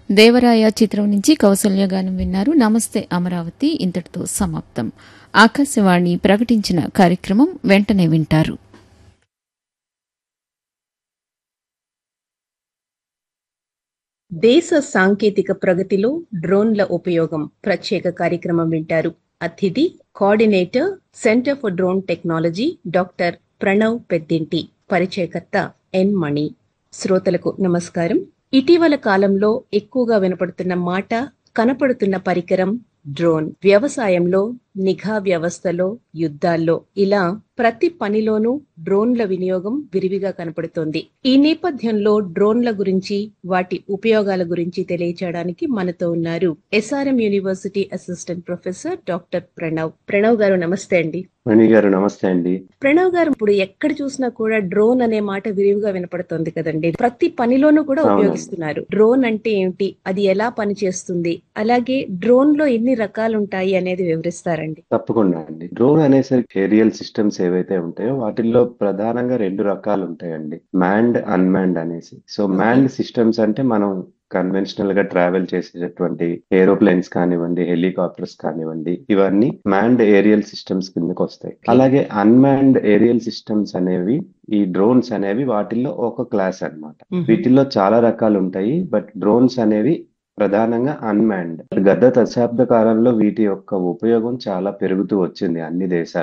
దేవరాయ చిత్రం నుంచి కౌసల్య గానం విన్నారు నమస్తే అమరావతి ఇంతటితో సమాప్తం ఆకాశవాణి ప్రకటించిన కార్యక్రమం వెంటనే వింటారు దేశ సాంకేతిక ప్రగతిలో డ్రోన్ల ఉపయోగం ప్రత్యేక కార్యక్రమం వింటారు అతిథి coordinator centre for drone technology doctor Pranav Peddinti పరిచయకర్త ఎన్ మణి శ్రోతలకు నమస్కారం ఇటీవల కాలంలో ఎక్కువగా వినపడుతున్న మాట కనపడుతున్న పరికరం డ్రోన్ వ్యవసాయంలో నిఘా వ్యవస్థలో యుద్ధాల్లో ఇలా ప్రతి పనిలోనూ డ్రోన్ల వినియోగం విరివిగా కనపడుతోంది ఈ నేపథ్యంలో డ్రోన్ల గురించి వాటి ఉపయోగాల గురించి తెలియచేయడానికి మనతో ఉన్నారు SRM university assistant professor doctor Pranav Pranav garu నమస్తే అండి మణి గారు నమస్తే అండి ప్రణవ్ గారు ఇప్పుడు ఎక్కడ చూసినా కూడా డ్రోన్ అనే మాట విరివిగా వినపడుతోంది కదండి ప్రతి పనిలోనూ కూడా అవునండి. ఉపయోగిస్తున్నారు డ్రోన్ అంటే ఏమిటి అది ఎలా పనిచేస్తుంది అలాగే డ్రోన్ లో ఎన్ని రకాలు ఉంటాయి అనేది వివరిస్తారండి తప్పకుండా అండి డ్రోన్ అనేసరికి ఏరియల్ సిస్టమ్స్ ఏవైతే ఉంటాయో వాటిల్లో ప్రధానంగా రెండు రకాలు ఉంటాయండి మ్యాండ్ అన్మ్యాండ్ అనేసి సో మ్యాండ్ సిస్టమ్స్ అంటే మనం కన్వెన్షనల్ గా ట్రావెల్ చేసేటటువంటి ఏరోప్లేన్స్ కానివ్వండి హెలికాప్టర్స్ కానివ్వండి ఇవన్నీ మ్యాండ్ ఏరియల్ సిస్టమ్స్ కిందకి వస్తాయి అలాగే అన్మ్యాండ్ ఏరియల్ సిస్టమ్స్ అనేవి ఈ డ్రోన్స్ అనేవి వాటిల్లో ఒక క్లాస్ అన్నమాట మ్మ్. వీటిల్లో చాలా రకాలు ఉంటాయి బట్ డ్రోన్స్ అనేవి ప్రధానంగా అన్మాన్డ్ గత దశాబ్ద కాలంలో వీటి యొక్క ఉపయోగం చాలా పెరుగుతూ వచ్చింది అన్ని దేశాలు